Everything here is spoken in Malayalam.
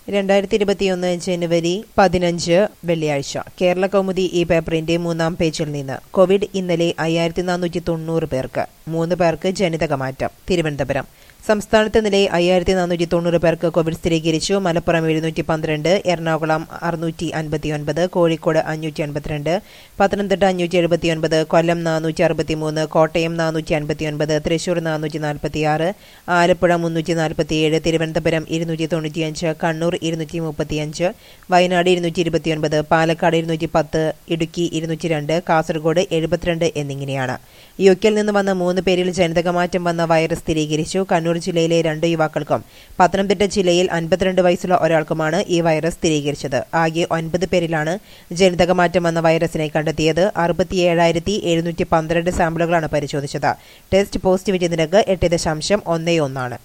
രണ്ടായിരത്തി ഇരുപത്തിയൊന്ന് ജനുവരി പതിനഞ്ച് വെള്ളിയാഴ്ച കേരള കൗമുദി ഈ പേപ്പറിന്റെ മൂന്നാം പേജിൽ നിന്ന് കോവിഡ് ഇന്നലെ അയ്യായിരത്തി നാനൂറ്റി തൊണ്ണൂറ് പേർക്ക് മൂന്ന് പേർക്ക് ജനിതകമാറ്റം തിരുവനന്തപുരം സംസ്ഥാനത്ത് ഇന്നലെ അയ്യായിരത്തി നാനൂറ്റി തൊണ്ണൂറ് പേർക്ക് കോവിഡ് സ്ഥിരീകരിച്ചു മലപ്പുറം എഴുന്നൂറ്റി പന്ത്രണ്ട് എറണാകുളം അറുന്നൂറ്റി അൻപത്തിയൊൻപത് കോഴിക്കോട് അഞ്ഞൂറ്റി അൻപത്തിരണ്ട് പത്തനംതിട്ട അഞ്ഞൂറ്റി എഴുപത്തിയൊൻപത് കൊല്ലം നാനൂറ്റി അറുപത്തിമൂന്ന് കോട്ടയം നാനൂറ്റി അൻപത്തിയൊൻപത് തൃശൂർ നാനൂറ്റി നാൽപ്പത്തിയാറ് ആലപ്പുഴ മുന്നൂറ്റി നാൽപ്പത്തിയേഴ് തിരുവനന്തപുരം ഇരുന്നൂറ്റി തൊണ്ണൂറ്റിയഞ്ച് കണ്ണൂർ ഇരുന്നൂറ്റി മുപ്പത്തിയഞ്ച് വയനാട് ഇരുന്നൂറ്റി ഇരുപത്തിയൊൻപത് പാലക്കാട് ഇരുന്നൂറ്റി പത്ത് ഇടുക്കി ഇരുന്നൂറ്റി രണ്ട് കാസർഗോഡ് എഴുപത്തിരണ്ട് എന്നിങ്ങനെയാണ് യു കെയിൽ നിന്ന് വന്ന മൂന്ന് പേരിൽ ജനിതകമാറ്റം വന്ന വൈറസ് സ്ഥിരീകരിച്ചു കണ്ണൂർ ജില്ലയിലെ രണ്ട് യുവാക്കൾക്കും പത്തനംതിട്ട ജില്ലയിൽ അൻപത്തിരണ്ട് വയസ്സുള്ള ഒരാൾക്കുമാണ് ഈ വൈറസ് സ്ഥിരീകരിച്ചത് ആകെ ഒൻപത് പേരിലാണ് ജനിതകമാറ്റം വന്ന വൈറസിനെ കണ്ടെത്തിയത് അറുപത്തിയേഴായിരത്തി എഴുന്നൂറ്റി പന്ത്രണ്ട് സാമ്പിളുകളാണ് പരിശോധിച്ചത് ടെസ്റ്റ് പോസിറ്റിവിറ്റി നിരക്ക് എട്ട് ദശാംശം ഒന്നേ ഒന്നാണ്